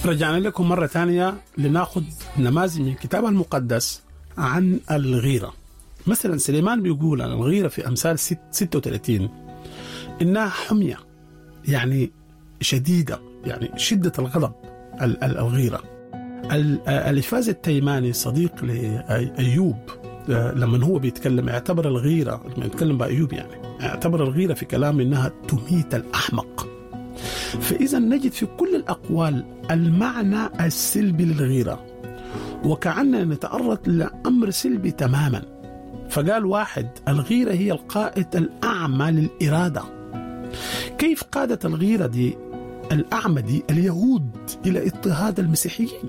رجعنا لكم مرة ثانية لناخذ نماذج من الكتاب المقدس عن الغيرة مثلا سليمان بيقول عن الغيرة في أمثال 36 إنها حمية يعني شديدة يعني شدة الغضب الغيرة الإفاز التيماني صديق لأيوب لما هو بيتكلم اعتبر الغيرة لما يتكلم بأيوب يعني اعتبر الغيرة في كلام إنها تميت الأحمق فإذا نجد في كل الأقوال المعنى السلبي للغيرة وكأننا نتعرض لأمر سلبي تماما فقال واحد الغيرة هي القائد الأعمى للإرادة كيف قادت الغيرة دي الأعمى دي اليهود إلى اضطهاد المسيحيين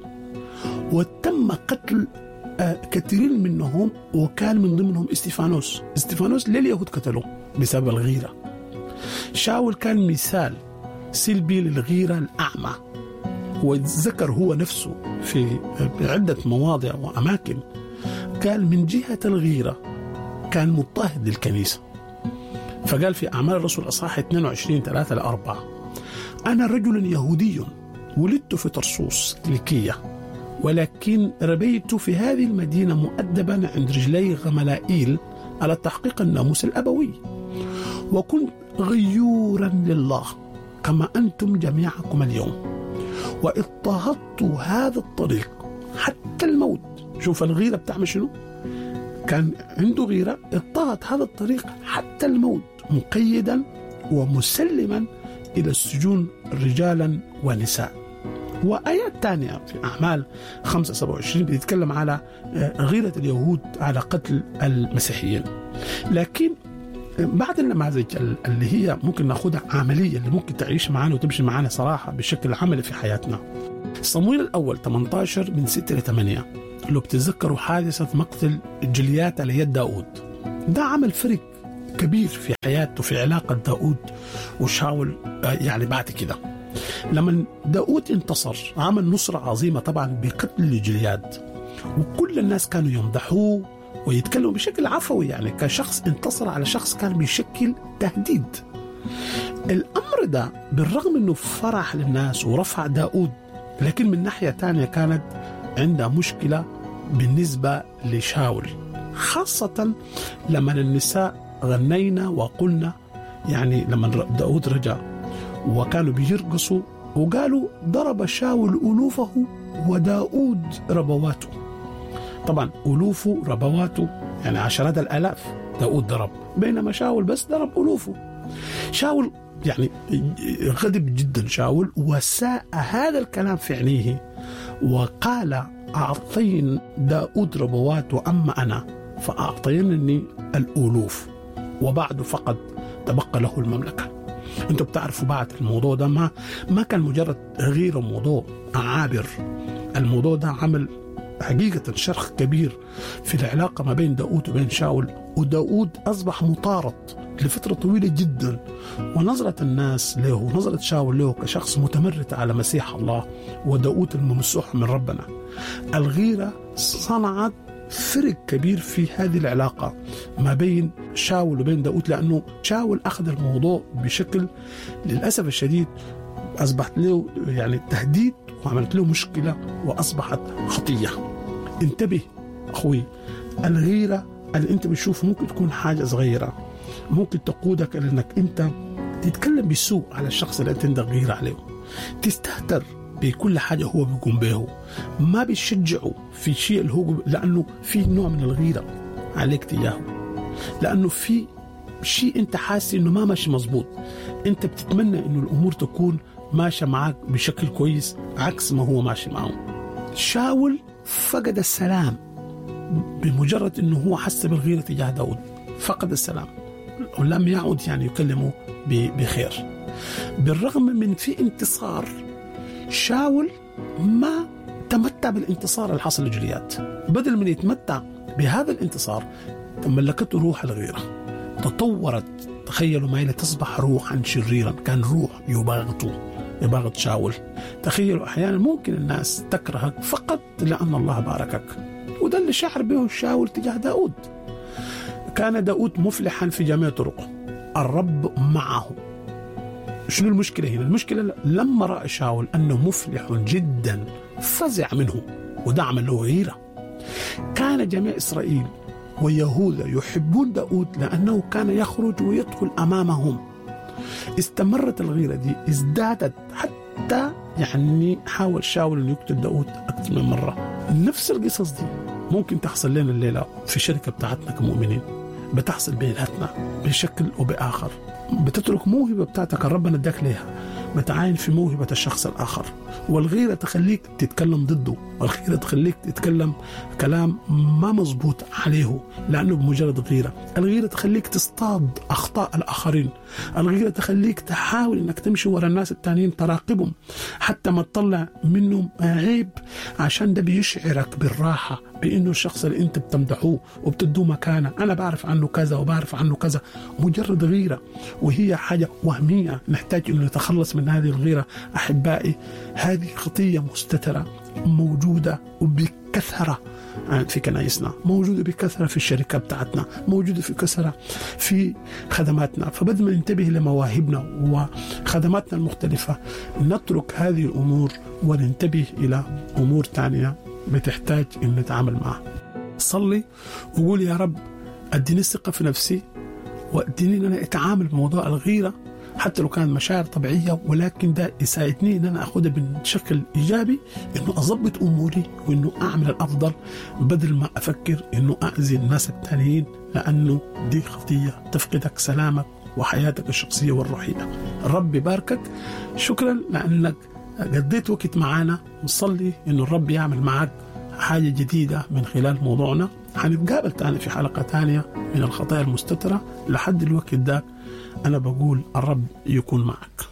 وتم قتل كثيرين منهم وكان من ضمنهم استيفانوس استيفانوس ليه اليهود قتلوه بسبب الغيرة شاول كان مثال سلبي للغيرة الأعمى وذكر هو نفسه في عدة مواضع وأماكن قال من جهة الغيرة كان مضطهد للكنيسة فقال في أعمال الرسل أصحاح 22 3 ل 4 أنا رجل يهودي ولدت في طرسوس كليكية ولكن ربيت في هذه المدينة مؤدبا عند رجلي غملائيل على تحقيق الناموس الأبوي وكنت غيورا لله كما أنتم جميعكم اليوم واضطهدت هذا الطريق حتى الموت شوف الغيرة بتعمل شنو كان عنده غيرة اضطهد هذا الطريق حتى الموت مقيدا ومسلما إلى السجون رجالا ونساء وآيات تانية في أعمال 5 27 بتتكلم على غيرة اليهود على قتل المسيحيين لكن بعض النماذج اللي هي ممكن ناخذها عمليه اللي ممكن تعيش معنا وتمشي معنا صراحه بشكل عملي في حياتنا. صمويل الاول 18 من 6 ل 8 لو بتتذكروا حادثه مقتل جليات على يد داود. ده عمل فرق كبير في حياته في علاقه داود وشاول يعني بعد كده. لما داود انتصر عمل نصرة عظيمة طبعا بقتل جلياد وكل الناس كانوا يمدحوه ويتكلم بشكل عفوي يعني كشخص انتصر على شخص كان بيشكل تهديد الأمر ده بالرغم أنه فرح للناس ورفع داود لكن من ناحية تانية كانت عندها مشكلة بالنسبة لشاول خاصة لما النساء غنينا وقلنا يعني لما داود رجع وكانوا بيرقصوا وقالوا ضرب شاول ألوفه وداود ربواته طبعا ألوفه ربواته يعني عشرات الآلاف داود ضرب بينما شاول بس ضرب ألوفه شاول يعني غضب جدا شاول وساء هذا الكلام في عينيه وقال أعطين داود ربوات وأما أنا فأعطينني الألوف وبعد فقد تبقى له المملكة انتوا بتعرفوا بعد الموضوع ده ما ما كان مجرد غير موضوع عابر الموضوع ده عمل حقيقة شرخ كبير في العلاقة ما بين داود وبين شاول وداود أصبح مطارد لفترة طويلة جدا ونظرة الناس له ونظرة شاول له كشخص متمرد على مسيح الله وداود الممسوح من ربنا الغيرة صنعت فرق كبير في هذه العلاقة ما بين شاول وبين داود لأنه شاول أخذ الموضوع بشكل للأسف الشديد أصبحت له يعني تهديد وعملت له مشكلة وأصبحت خطية انتبه أخوي الغيرة اللي أنت بتشوف ممكن تكون حاجة صغيرة ممكن تقودك إلى أنك أنت تتكلم بسوء على الشخص اللي أنت عندك غيرة عليه تستهتر بكل حاجة هو بيقوم به ما بيشجعه في شيء اللي هو لأنه في نوع من الغيرة عليك تجاهه لأنه في شيء أنت حاسس إنه ما ماشي مظبوط أنت بتتمنى إنه الأمور تكون ماشية معك بشكل كويس عكس ما هو ماشي معه شاول فقد السلام بمجرد انه هو حس بالغيره تجاه داود فقد السلام ولم يعد يعني يكلمه بخير بالرغم من في انتصار شاول ما تمتع بالانتصار اللي حصل لجليات بدل من يتمتع بهذا الانتصار تملكته روح الغيره تطورت تخيلوا معي تصبح روحا شريرا كان روح يباغته يباغت شاول تخيلوا احيانا ممكن الناس تكرهك فقط لان الله باركك وده اللي شعر به شاول تجاه داود كان داود مفلحا في جميع طرقه الرب معه شنو المشكلة هنا المشكلة لما رأى شاول أنه مفلح جدا فزع منه ودعم له غيرة كان جميع إسرائيل ويهوذا يحبون داود لأنه كان يخرج ويدخل أمامهم استمرت الغيرة دي ازدادت حتى يعني حاول شاول أن يقتل داود أكثر من مرة نفس القصص دي ممكن تحصل لنا الليلة في الشركة بتاعتنا كمؤمنين بتحصل بيناتنا بشكل وبآخر بتترك موهبة بتاعتك ربنا اداك ليها بتعاين في موهبة الشخص الآخر والغيرة تخليك تتكلم ضده والغيرة تخليك تتكلم كلام ما مظبوط عليه لأنه بمجرد غيرة الغيرة تخليك تصطاد أخطاء الآخرين الغيرة تخليك تحاول أنك تمشي ورا الناس التانيين تراقبهم حتى ما تطلع منهم عيب عشان ده بيشعرك بالراحة بأنه الشخص اللي أنت بتمدحوه وبتدوه مكانه أنا بعرف عنه كذا وبعرف عنه كذا مجرد غيرة وهي حاجة وهمية نحتاج أنه نتخلص من هذه الغيرة أحبائي هذه خطية مستترة موجودة وبكثرة في كنايسنا موجودة بكثرة في الشركة بتاعتنا موجودة في كثرة في خدماتنا فبدل ما ننتبه لمواهبنا وخدماتنا المختلفة نترك هذه الأمور وننتبه إلى أمور تانية بتحتاج أن نتعامل معها صلي وقول يا رب أديني الثقة في نفسي وأديني أن أنا أتعامل بموضوع الغيرة حتى لو كانت مشاعر طبيعية ولكن ده يساعدني ان انا اخذها بشكل ايجابي انه اضبط اموري وانه اعمل الافضل بدل ما افكر انه اذي الناس التانيين لانه دي خطية تفقدك سلامك وحياتك الشخصية والروحية الرب يباركك شكرا لانك قضيت وقت معانا نصلي انه الرب يعمل معك حاجة جديدة من خلال موضوعنا حنتقابل تاني في حلقة تانية من الخطايا المستترة لحد الوقت ده أنا بقول الرب يكون معك